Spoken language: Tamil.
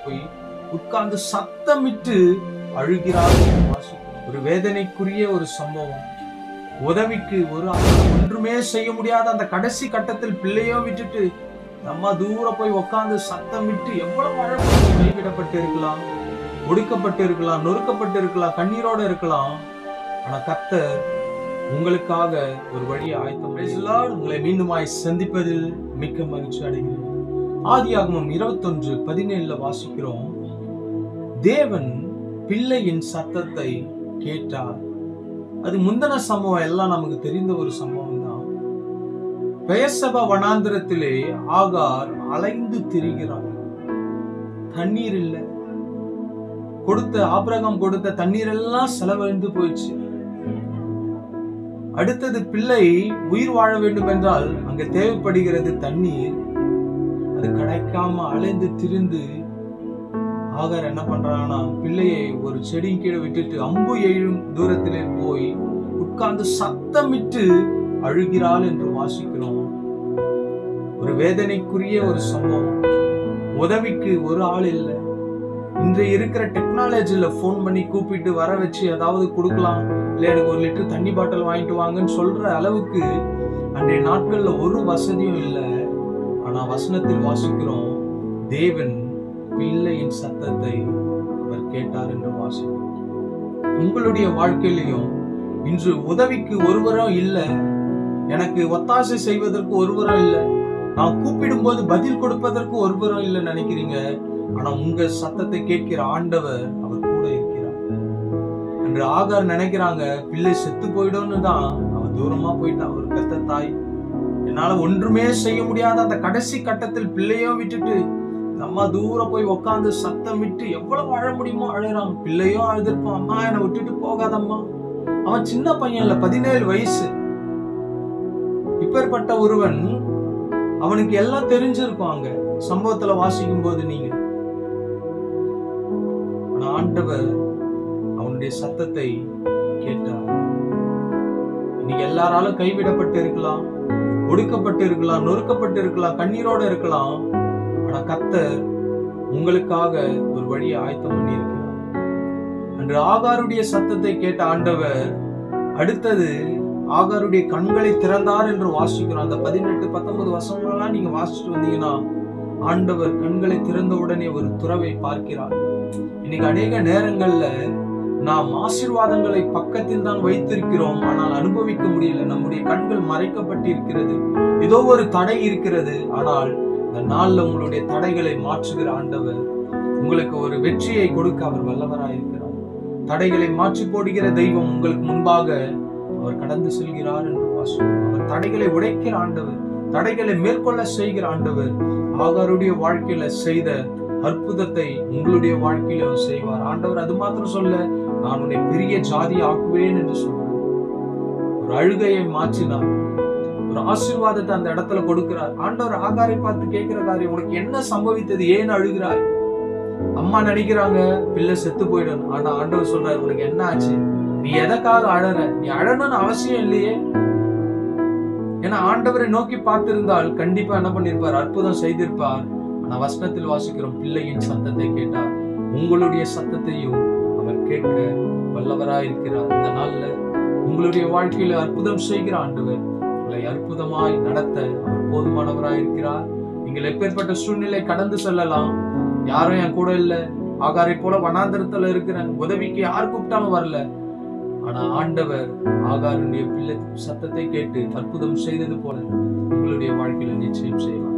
போய் உட்கார்ந்து சத்தமிட்டு அழுகிறார் என்று வாசிக்கிறோம். ஒரு வேதனைக்குரிய ஒரு சம்பவம் உதவிக்கு ஒரு ஆள் ஒன்றுமே செய்ய முடியாத அந்த கடைசி கட்டத்தில் பிள்ளையோ விட்டுட்டு நம்ம தூரம் போய் உட்கார்ந்து சத்தமிட்டு எவ்வளவு அழகாக கைவிடப்பட்டு இருக்கலாம் ஒடுக்கப்பட்டு இருக்கலாம் நொறுக்கப்பட்டு இருக்கலாம் கண்ணீரோட இருக்கலாம் ஆனா கர்த்தர் உங்களுக்காக ஒரு வழியை ஆயத்தம் செய்துள்ளார். உங்களை மீண்டுமாய் சந்திப்பதில் மிக்க மகிழ்ச்சி அடைகிறேன் ஆதியாகமம் இருபத்தொன்று பதினேழுல வாசிக்கிறோம் தேவன் பிள்ளையின் சத்தத்தை கேட்டார் அது முந்தின சம்பவம் எல்லாம் நமக்கு தெரிந்த ஒரு சம்பவம் தான் பெயர்சபா வனாந்திரத்திலே ஆகார் அலைந்து திரிகிறார் தண்ணீர் இல்லை கொடுத்த ஆபிரகாம் கொடுத்த தண்ணீர் எல்லாம் செலவழிந்து போயிடுச்சு அடுத்தது பிள்ளை உயிர் வாழ வேண்டும் என்றால் அங்க தேவைப்படுகிறது தண்ணீர் அது கிடைக்காம அலைந்து திரிந்து ஆகார் என்ன பண்றான்னா பிள்ளையை ஒரு செடியின் கீழே விட்டுட்டு அம்பு எழும் தூரத்திலே போய் உட்கார்ந்து சத்தமிட்டு அழுகிறாள் என்று வாசிக்கிறோம் ஒரு வேதனைக்குரிய ஒரு சம்பவம் உதவிக்கு ஒரு ஆள் இல்லை இன்றைய இருக்கிற டெக்னாலஜில ஃபோன் பண்ணி கூப்பிட்டு வர வச்சு ஏதாவது கொடுக்கலாம் இல்லை எனக்கு ஒரு லிட்டர் தண்ணி பாட்டில் வாங்கிட்டு வாங்கன்னு சொல்ற அளவுக்கு அன்றைய நாட்கள்ல ஒரு வசதியும் இல்லை ஆனா வசனத்தில் வாசிக்கிறோம் தேவன் பிள்ளையின் சத்தத்தை அவர் கேட்டார் என்று வாசிக்கிறோம் உங்களுடைய வாழ்க்கையிலையும் இன்று உதவிக்கு ஒருவரும் இல்லை எனக்கு ஒத்தாசை செய்வதற்கு ஒருவரும் இல்லை நான் கூப்பிடும்போது பதில் கொடுப்பதற்கு ஒருவரும் இல்லை நினைக்கிறீங்க ஆனா உங்க சத்தத்தை கேட்கிற ஆண்டவர் அவர் கூட இருக்கிறார் என்று ஆகார் நினைக்கிறாங்க பிள்ளை செத்து போயிடும்னு தான் அவன் தூரமா போயிட்டான் ஒரு பெத்த தாய் என்னால ஒன்றுமே செய்ய முடியாத அந்த கடைசி கட்டத்தில் பிள்ளையோ விட்டுட்டு நம்ம தூரம் போய் உக்காந்து சத்தம் விட்டு எவ்வளவு அழ முடியுமோ அழுறான் பிள்ளையும் அழுதுருப்பான் அம்மா என்னை விட்டுட்டு போகாதம்மா அவன் சின்ன பையன் இல்ல பதினேழு வயசு இப்பேற்பட்ட ஒருவன் அவனுக்கு எல்லாம் தெரிஞ்சிருக்கும் அங்க சம்பவத்துல வாசிக்கும் போது நீங்க ஆனா ஆண்டவர் அவனுடைய சத்தத்தை கேட்டார் இன்னைக்கு எல்லாராலும் கைவிடப்பட்டு இருக்கலாம் ஒடுக்கப்பட்டு இருக்கலாம் நொறுக்கப்பட்டு இருக்கலாம் கண்ணீரோட இருக்கலாம் ஆனா கர்த்தர் உங்களுக்காக ஒரு வழியை ஆயத்தம் பண்ணி இருக்கிறார் அன்று ஆகாருடைய சத்தத்தை கேட்ட ஆண்டவர் அடுத்தது ஆகாருடைய கண்களை திறந்தார் என்று வாசிக்கிறோம் அந்த பதினெட்டு பத்தொன்பது வருஷங்கள்லாம் நீங்க வாசிச்சுட்டு வந்தீங்கன்னா ஆண்டவர் கண்களை திறந்த உடனே ஒரு துறவை பார்க்கிறார் இன்னைக்கு அநேக நேரங்கள்ல நாம் ஆசீர்வாதங்களை பக்கத்தில் தான் வைத்திருக்கிறோம் ஆனால் அனுபவிக்க முடியல நம்முடைய கண்கள் மறைக்கப்பட்டு இருக்கிறது ஏதோ ஒரு தடை இருக்கிறது ஆனால் இந்த நாள்ல உங்களுடைய தடைகளை மாற்றுகிற ஆண்டவர் உங்களுக்கு ஒரு வெற்றியை கொடுக்க அவர் வல்லவராய் இருக்கிறார் தடைகளை மாற்றி போடுகிற தெய்வம் உங்களுக்கு முன்பாக அவர் கடந்து செல்கிறார் என்று வாசிக்கிறோம் அவர் தடைகளை உடைக்கிற ஆண்டவர் தடைகளை மேற்கொள்ள செய்கிற ஆண்டவர் ஆகாருடைய வாழ்க்கையில செய்த அற்புதத்தை உங்களுடைய வாழ்க்கையில அவர் செய்வார் ஆண்டவர் அது மாத்திரம் சொல்ல நான் உன்னை பெரிய ஜாதி ஆக்குவேன் என்று சொல்றார் ஒரு அழுகையை மாற்றினார் ஒரு ஆசீர்வாதத்தை அந்த இடத்துல கொடுக்கிறார் ஆண்டவர் ஆகாரை பார்த்து கேட்கிற காரியம் உனக்கு என்ன சம்பவித்தது ஏன் அழுகிறாய் அம்மா நினைக்கிறாங்க பிள்ளை செத்து போயிடும் ஆனா ஆண்டவர் சொல்றாரு உனக்கு என்ன ஆச்சு நீ எதற்காக அழற நீ அழணும்னு அவசியம் இல்லையே ஏன்னா ஆண்டவரை நோக்கி பார்த்திருந்தால் கண்டிப்பா என்ன பண்ணிருப்பார் அற்புதம் செய்திருப்பார் ஆனா வசனத்தில் வாசிக்கிறோம் பிள்ளையின் சத்தத்தை கேட்டார் உங்களுடைய சத்தத்தையும் அவர் கேட்க வல்லவராய் இருக்கிறார் இந்த நாள்ல உங்களுடைய வாழ்க்கையில அற்புதம் செய்கிற ஆண்டவர் உங்களை அற்புதமாய் நடத்த அவர் போதுமானவராய் இருக்கிறார் நீங்கள் எப்பேற்பட்ட சூழ்நிலை கடந்து செல்லலாம் யாரும் என் கூட இல்ல ஆகாரை போல வனாந்தரத்துல இருக்கிறேன் உதவிக்கு யார் கூப்பிட்டாலும் வரல ஆனா ஆண்டவர் ஆகாருடைய பிள்ளை சத்தத்தை கேட்டு அற்புதம் செய்தது போல உங்களுடைய வாழ்க்கையில நிச்சயம் செய்வார்